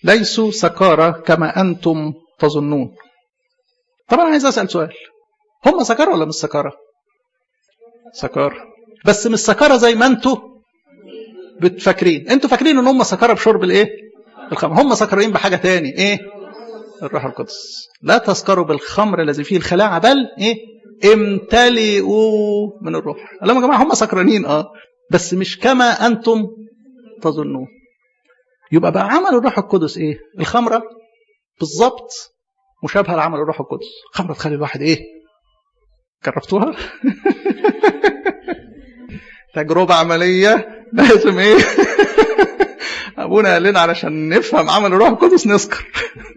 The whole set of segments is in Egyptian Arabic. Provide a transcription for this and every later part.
ليسوا سكارى كما أنتم تظنون طبعا عايز أسأل سؤال هم سكارى ولا مش سكارى سكارى بس مش سكارى زي ما انتوا بتفكرين انتوا فاكرين ان هم سكارى بشرب الايه الخمر هم سكرين بحاجة تاني ايه الروح القدس لا تسكروا بالخمر الذي فيه الخلاعة بل ايه امتلئوا من الروح قال لهم يا جماعة هم سكرانين اه بس مش كما انتم تظنون يبقى بقى عمل الروح القدس ايه الخمرة بالظبط مشابهة لعمل الروح القدس خمرة تخلي الواحد ايه جربتوها تجربة عملية لازم ايه ابونا قال لنا علشان نفهم عمل الروح القدس نسكر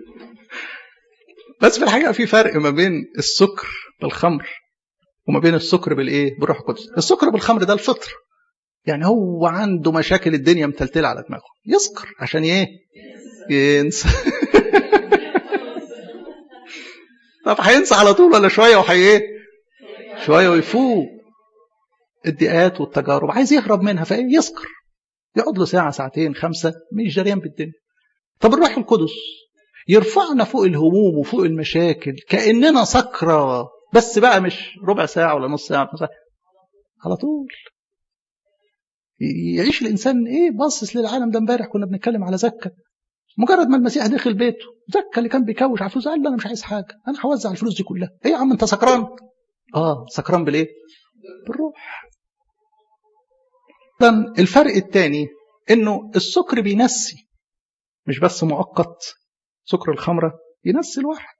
بس في الحقيقة في فرق ما بين السكر بالخمر وما بين السكر بالايه بالروح القدس السكر بالخمر ده الفطر يعني هو عنده مشاكل الدنيا متلتلة على دماغه يسكر عشان ايه ينسى طب هينسى على طول ولا شويه وهي ايه شويه ويفوق الضيقات والتجارب عايز يهرب منها فايه يسكر يقعد له ساعه ساعتين خمسه مش جريان بالدنيا طب الروح القدس يرفعنا فوق الهموم وفوق المشاكل كاننا سكرة بس بقى مش ربع ساعه ولا نص ساعه ساعة. على طول يعيش الانسان ايه باصص للعالم ده امبارح كنا بنتكلم على زكه مجرد ما المسيح دخل بيته زكى اللي كان بيكوش على الفلوس قال له انا مش عايز حاجه انا هوزع الفلوس دي كلها ايه يا عم انت سكران اه سكران بالايه بالروح اذا الفرق الثاني انه السكر بينسي مش بس مؤقت سكر الخمره ينسي الواحد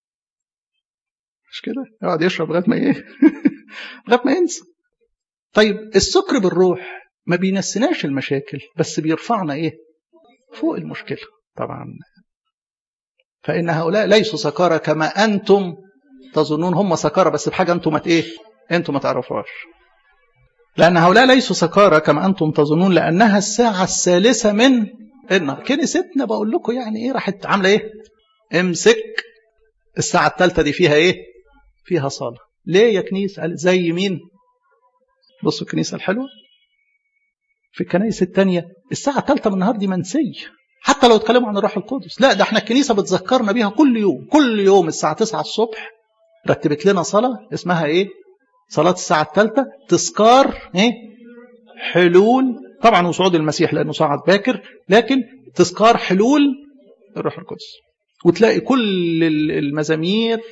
مش كده يقعد يشرب لغايه ما ايه لغايه ما ينسى طيب السكر بالروح ما بينسيناش المشاكل بس بيرفعنا ايه فوق المشكله طبعا فإن هؤلاء ليسوا سكارى كما أنتم تظنون هم سكارى بس بحاجة أنتم ما إيه أنتم ما تعرفوهاش لأن هؤلاء ليسوا سكارى كما أنتم تظنون لأنها الساعة الثالثة من النهار كنيستنا بقول لكم يعني إيه راحت عاملة إيه امسك الساعة الثالثة دي فيها إيه فيها صلاة ليه يا كنيسة قال زي مين بصوا الكنيسة الحلوة في الكنائس الثانية الساعة الثالثة من النهار دي منسية حتى لو اتكلموا عن الروح القدس لا ده احنا الكنيسة بتذكرنا بيها كل يوم كل يوم الساعة 9 الصبح رتبت لنا صلاة اسمها ايه صلاة الساعة الثالثة تذكار ايه حلول طبعا وصعود المسيح لأنه صعد باكر لكن تذكار حلول الروح القدس وتلاقي كل المزامير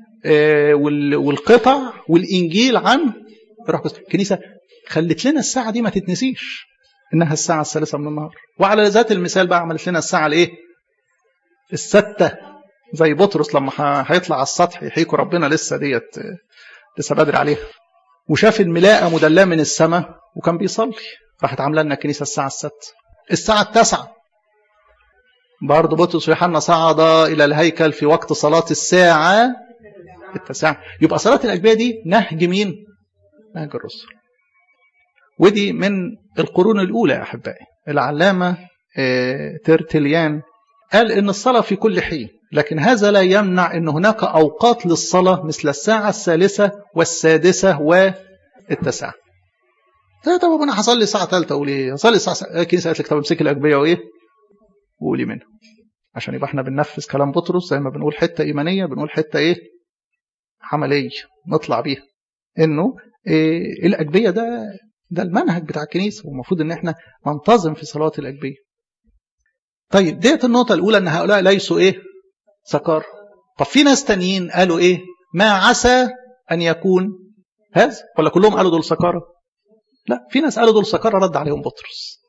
والقطع والإنجيل عن الروح القدس الكنيسة خلت لنا الساعة دي ما تتنسيش إنها الساعة الثالثة من النهار وعلى ذات المثال بقى عملت لنا الساعة الإيه الستة زي بطرس لما هيطلع على السطح يحيكوا ربنا لسه ديت لسه بدري عليها وشاف الملاءة مدلاه من السماء وكان بيصلي راحت عامله لنا الكنيسة الساعة الستة الساعة التاسعة برضه بطرس ويوحنا صعد إلى الهيكل في وقت صلاة الساعة التاسعة يبقى صلاة الأجبية دي نهج مين؟ نهج الرسل ودي من القرون الأولى يا أحبائي العلامة ترتليان قال إن الصلاة في كل حين لكن هذا لا يمنع أن هناك أوقات للصلاة مثل الساعة الثالثة والسادسة والتاسعة طب أنا هصلي الساعة ثالثة أقول إيه؟ هصلي الساعة الكنيسة قالت لك طب امسكي الأجبية وإيه؟ وقولي منها عشان يبقى احنا بننفذ كلام بطرس زي ما بنقول حتة إيمانية بنقول حتة إيه؟ عملية نطلع بيها إنه إيه الأجبية ده ده المنهج بتاع الكنيسة والمفروض ان احنا ننتظم في صلاة الأجبية طيب ديت النقطة الأولى ان هؤلاء ليسوا ايه سكار طب في ناس تانيين قالوا ايه ما عسى أن يكون هذا ولا كلهم قالوا دول سكارى لا في ناس قالوا دول سكارى رد عليهم بطرس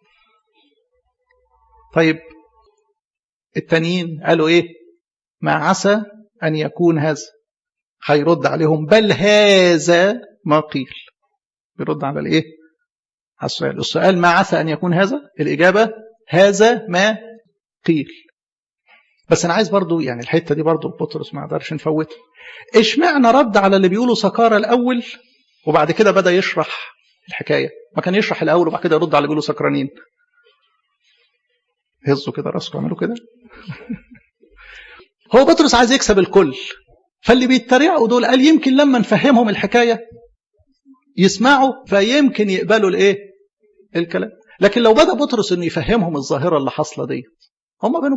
طيب التانيين قالوا ايه ما عسى أن يكون هذا هيرد عليهم بل هذا ما قيل بيرد على الايه على السؤال السؤال ما عسى أن يكون هذا الإجابة هذا ما قيل بس أنا عايز برضو يعني الحتة دي برضو بطرس ما قدرش نفوتها اشمعنى رد على اللي بيقولوا سكارى الأول وبعد كده بدأ يشرح الحكاية ما كان يشرح الأول وبعد كده يرد على اللي بيقولوا سكرانين هزوا كده راسكم اعملوا كده هو بطرس عايز يكسب الكل فاللي بيتريقوا دول قال يمكن لما نفهمهم الحكايه يسمعوا فيمكن يقبلوا الايه الكلام لكن لو بدا بطرس انه يفهمهم الظاهره اللي حاصله دي هم بينهم